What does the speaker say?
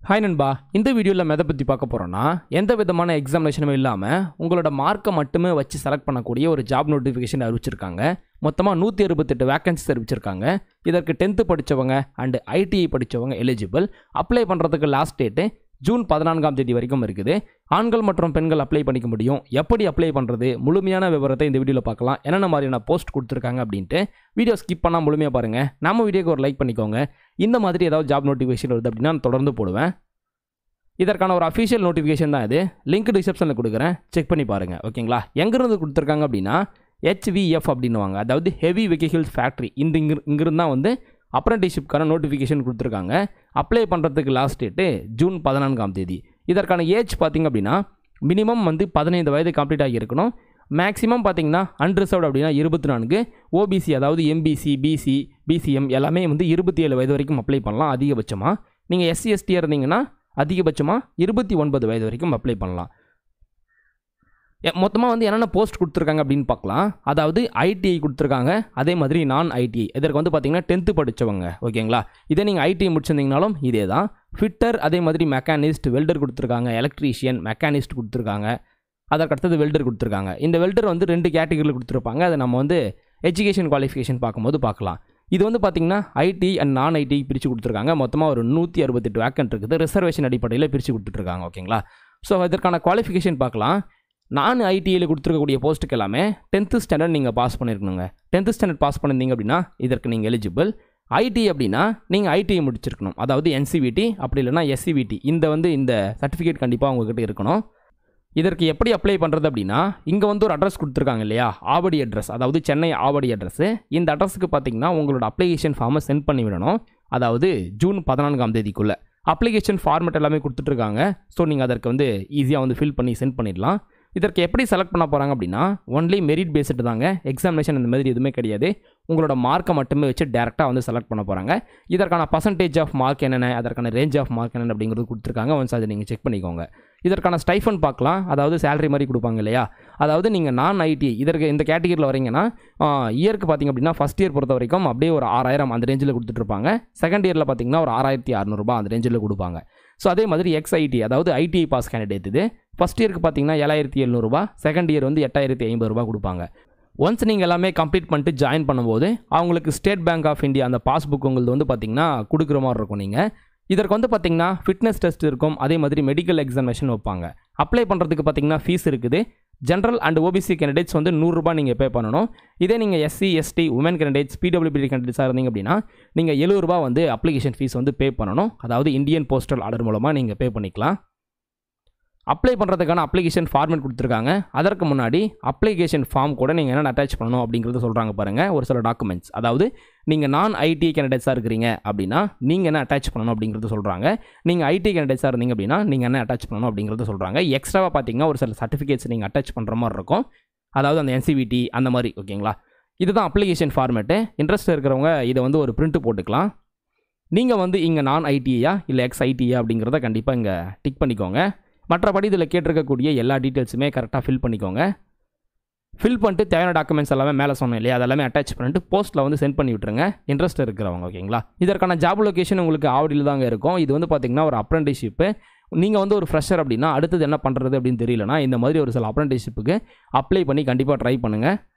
hi நண்பா இந்த வீடியோவில் எதை பற்றி பார்க்க போகிறோன்னா எந்த விதமான எக்ஸாமினேஷனும் இல்லாமல் உங்களோட மார்க்கை மட்டுமே வச்சு செலக்ட் பண்ணக்கூடிய ஒரு ஜாப் நோட்டிஃபிகேஷன் அறிவிச்சிருக்காங்க மொத்தமாக நூற்றி அறுபத்தெட்டு வேகன்சிஸ் அறிவிச்சிருக்காங்க இதற்கு டென்த்து படித்தவங்க அண்டு ஐடிஐ படித்தவங்க எலிஜிபிள் அப்ளை பண்ணுறதுக்கு லாஸ்ட் டேட்டு ஜூன் பதினான்காம் தேதி வரைக்கும் இருக்குது ஆண்கள் மற்றும் பெண்கள் அப்ளை பண்ணிக்க முடியும் எப்படி அப்ளை பண்ணுறது முழுமையான விவரத்தை இந்த வீடியோவில் பார்க்கலாம் என்னென்ன மாதிரியான போஸ்ட் கொடுத்துருக்காங்க அப்படின்ட்டு வீடியோ ஸ்கிப் பண்ணால் முழுமையாக பாருங்கள் நம்ம வீடியோக்கு ஒரு லைக் பண்ணிக்கோங்க இந்த மாதிரி ஏதாவது ஜாப் நோட்டிஃபிகேஷன் வருது அப்படின்னா நான் தொடர்ந்து போடுவேன் இதற்கான ஒரு அஃபிஷியல் நோட்டிஃபிகேஷன் தான் இது லிங்க் டிஸ்கிரிப்ஷனில் கொடுக்குறேன் செக் பண்ணி பாருங்கள் ஓகேங்களா எங்கேருந்து கொடுத்துருக்காங்க அப்படின்னா ஹெச்விஎஃப் அப்படின்னுவாங்க அதாவது ஹெவி வெஹிக்கிள்ஸ் ஃபேக்ட்ரி இந்த இங்க இங்கிருந்து தான் வந்து அப்ரண்டிஷிப்க்கான நோட்டிஃபிகேஷன் கொடுத்துருக்காங்க அப்ளை பண்ணுறதுக்கு லாஸ்ட் டேட்டு ஜூன் பதினான்காம் தேதி இதற்கான ஏஜ் பார்த்திங்க அப்படின்னா மினிமம் வந்து பதினைந்து வயது கம்ப்ளீட் ஆகியிருக்கணும் மேக்ஸிமம் பார்த்தீங்கன்னா அன்ரிசர்வ்டு அப்படின்னா இருபத்தி நான்கு ஓபிசி அதாவது எம்பிசி பிசி பிசிஎம் எல்லாமே வந்து இருபத்தி ஏழு வயது வரைக்கும் அப்ளை பண்ணலாம் அதிகபட்சமாக நீங்கள் எஸ்சி எஸ்டியாக இருந்தீங்கன்னா அதிகபட்சமாக இருபத்தி ஒன்பது வயது வரைக்கும் அப்ளை பண்ணலாம் மொத்தமாக வந்து என்னென்ன போஸ்ட் கொடுத்துருக்காங்க அப்படின்னு பார்க்கலாம் அதாவது ஐடிஐ கொடுத்துருக்காங்க அதே மாதிரி நான் ஐடிஐ இதற்கு வந்து பார்த்தீங்கன்னா டென்த்து படித்தவங்க ஓகேங்களா இதே நீங்கள் ஐடிஐ முடிச்சிருந்தீங்கனாலும் இதே தான் ஃபிட்டர் அதே மாதிரி மெக்கானிஸ்ட் வெல்டர் கொடுத்துருக்காங்க எலக்ட்ரீஷியன் மெக்கானிஸ்ட் கொடுத்துருக்காங்க அதற்கு அடுத்தது வெல்டர் கொடுத்துருக்காங்க இந்த வெல்டர் வந்து ரெண்டு கேட்டகரியில் கொடுத்துருப்பாங்க அதை நம்ம வந்து எஜுகேஷன் குவாலிஃபிகேஷன் பார்க்கும்போது பார்க்கலாம் இது வந்து பார்த்திங்கன்னா ஐடி அண்ட் நான் ஐடி பிரித்து கொடுத்துருக்காங்க மொத்தமாக ஒரு நூற்றி அறுபத்தெட்டு வேக்கன்ட் இருக்குது ரிசர்வேஷன் அடிப்படையில் பிரித்து கொடுத்துட்ருக்காங்க ஓகேங்களா ஸோ இதற்கான குவாலிஃபிகேஷன் பார்க்கலாம் நான் ஐடிஐயில் கொடுத்துருக்கக்கூடிய போஸ்ட்டுக்கு எல்லாமே டென்த்து ஸ்டாண்டர்ட் நீங்கள் பாஸ் பண்ணியிருக்கணுங்க டென்த்து ஸ்டாண்டர்ட் பாஸ் பண்ணியிருந்தீங்க அப்படின்னா இதற்கு நீங்கள் எலிஜிபிள் ஐடி அப்படின்னா நீங்கள் ஐடிஐ முடிச்சிருக்கணும் அதாவது என்சிவிடி அப்படி இல்லைனா எஸ்சிவிடி இந்த வந்து இந்த சர்டிஃபிகேட் கண்டிப்பாக உங்ககிட்ட இருக்கணும் இதற்கு எப்படி அப்ளை பண்ணுறது அப்படின்னா இங்கே வந்து ஒரு அட்ரஸ் கொடுத்துருக்காங்க இல்லையா ஆவடி அட்ரஸ் அதாவது சென்னை ஆவடி அட்ரஸ்ஸு இந்த அட்ரஸுக்கு பார்த்தீங்கன்னா உங்களோட அப்ளிகேஷன் ஃபார்மை சென்ட் பண்ணி விடணும் அதாவது ஜூன் பதினான்காம் தேதிக்குள்ளே அப்ளிகேஷன் ஃபார்மெட் எல்லாமே கொடுத்துட்ருக்காங்க ஸோ நீங்கள் அதற்கு வந்து ஈஸியாக வந்து ஃபில் பண்ணி சென்ட் பண்ணிடலாம் இதற்கு எப்படி செலக்ட் பண்ண போகிறாங்க அப்படின்னா ஒன்லி மெரிட் பேஸ்டு தாங்க எக்ஸாமினேஷன் இந்த மாதிரி எதுவுமே கிடையாது உங்களோட மார்க்கை மட்டுமே வச்சு டேரெக்டாக வந்து செலக்ட் பண்ண போகிறாங்க இதற்கான பர்சன்டேஜ் ஆஃப் மார்க் என்னென்ன அதற்கான ரேஞ்ச் ஆஃப் மார்க் என்னென்ன அப்படிங்கிறது கொடுத்துருக்காங்க ஒன்ஸ் அதை நீங்கள் செக் பண்ணிக்கோங்க இதற்கான ஸ்டைஃபன் பார்க்கலாம் அதாவது சேலரி மாதிரி கொடுப்பாங்க இல்லையா அதாவது நீங்கள் நான் ஐடி இதற்கு இந்த கேட்டகரியில் வரீங்கன்னா இயருக்கு பார்த்தீங்க அப்படின்னா ஃபஸ்ட் இயர் பொறுத்த வரைக்கும் அப்படியே ஒரு ஆறாயிரம் அந்த ரேஞ்சில் கொடுத்துட்ருப்பாங்க செகண்ட் இயரில் பார்த்தீங்கன்னா ஒரு ஆறாயிரத்தி அறநூறுபா அந்த ரேஞ்சில் கொடுப்பாங்க ஸோ அதே மாதிரி எக்ஸ்ஐடி அதாவது ஐடிஐ பாஸ் கேண்டிடேட் இது ஃபஸ்ட் இயருக்கு பார்த்தீங்கன்னா ஏழாயிரத்தி எழுநூறுபா செகண்ட் இயர் வந்து எட்டாயிரத்தி ஐம்பது ரூபா கொடுப்பாங்க ஒன்ஸ் நீங்கள் எல்லாமே கம்ப்ளீட் பண்ணிட்டு ஜாயின் பண்ணும்போது அவங்களுக்கு ஸ்டேட் பேங்க் ஆஃப் இந்தியா அந்த பாஸ்புக் உங்களுக்கு வந்து பார்த்திங்கன்னா கொடுக்குற மாதிரி இருக்கும் நீங்கள் இதற்கு வந்து பார்த்திங்கன்னா ஃபிட்னஸ் டெஸ்ட் இருக்கும் அதே மாதிரி மெடிக்கல் எக்ஸாமினேஷன் வைப்பாங்க அப்ளை பண்ணுறதுக்கு பார்த்திங்கன்னா ஃபீஸ் இருக்குது ஜென்ரல் அண்ட் ஓபிசி கேண்டிடேட்ஸ் வந்து நூறுரூபா நீங்கள் பே பண்ணணும் இதே நீங்கள் SC ST women candidates PWBD கேண்டிடேட்ஸாக இருந்தீங்க அப்படின்னா நீங்கள் எழுபதுரூபா வந்து அப்ளிகேஷன் ஃபீஸ் வந்து பே பண்ணணும் அதாவது இந்தியன் போஸ்டல் ஆர்டர் மூலமாக நீங்கள் பே பண்ணிக்கலாம் அப்ளை பண்ணுறதுக்கான அப்ளிகேஷன் ஃபார்மேட் கொடுத்துருக்காங்க அதற்கு முன்னாடி அப்ளிகேஷன் ஃபார்ம் கூட நீங்கள் என்னென்ன அட்டாச் பண்ணணும் அப்படிங்கிறது சொல்கிறாங்க பாருங்கள் ஒரு சில டாக்குமெண்ட்ஸ் அதாவது நீங்கள் நான் ஐடி கேண்டிடேட்ஸாக இருக்கிறீங்க அப்படின்னா நீங்கள் என்ன அட்டாச் பண்ணணும் அப்படிங்கிறது சொல்கிறாங்க நீங்கள் ஐடி கேண்டிடேட்ஸாக இருந்தீங்க அப்படின்னா நீங்கள் என்ன அட்டாச் பண்ணணும் அப்படிங்கிறது சொல்கிறாங்க எக்ஸ்ட்ராவாக பார்த்தீங்கன்னா ஒரு சில சர்டிஃபிகேட்ஸ் நீங்கள் அட்டாச் பண்ணுற மாதிரி இருக்கும் அதாவது அந்த என்சிவிடி அந்த மாதிரி ஓகேங்களா இதுதான் அப்ளிகேஷன் ஃபார்மேட்டு இன்ட்ரெஸ்ட் இருக்கிறவங்க இதை வந்து ஒரு பிரிண்ட் போட்டுக்கலாம் நீங்கள் வந்து இங்கே நான் ஐடியா இல்லை எக்ஸ் ஐடியா அப்படிங்கிறத கண்டிப்பாக இங்கே டிக் பண்ணிக்கோங்க மற்றபடி இதில் கேட்டிருக்கக்கூடிய எல்லா டீட்டெயில்ஸுமே கரெக்டாக ஃபில் பண்ணிக்கோங்க ஃபில் பண்ணிட்டு தேவையான டாக்குமெண்ட்ஸ் எல்லாமே மேலே சொன்னேன் இல்லையா அதெல்லாமே அட்டாச் பண்ணிட்டு போஸ்ட்டில் வந்து சென்ட் பண்ணி விட்டுருங்க இன்ட்ரெஸ்ட் இருக்கிறவங்க ஓகேங்களா இதற்கான ஜாப் லொக்கேஷன் உங்களுக்கு ஆவடியில் தாங்க இருக்கும் இது வந்து பார்த்திங்கன்னா ஒரு அப்ரெண்டிஷிப்பு நீங்கள் வந்து ஒரு ஃப்ரெஷர் அப்படின்னா அடுத்தது என்ன பண்ணுறது அப்படின்னு தெரியலனா இந்த மாதிரி ஒரு சில அப்ரெண்டிஷிப்புக்கு அப்ளை பண்ணி கண்டிப்பாக ட்ரை பண்ணுங்கள்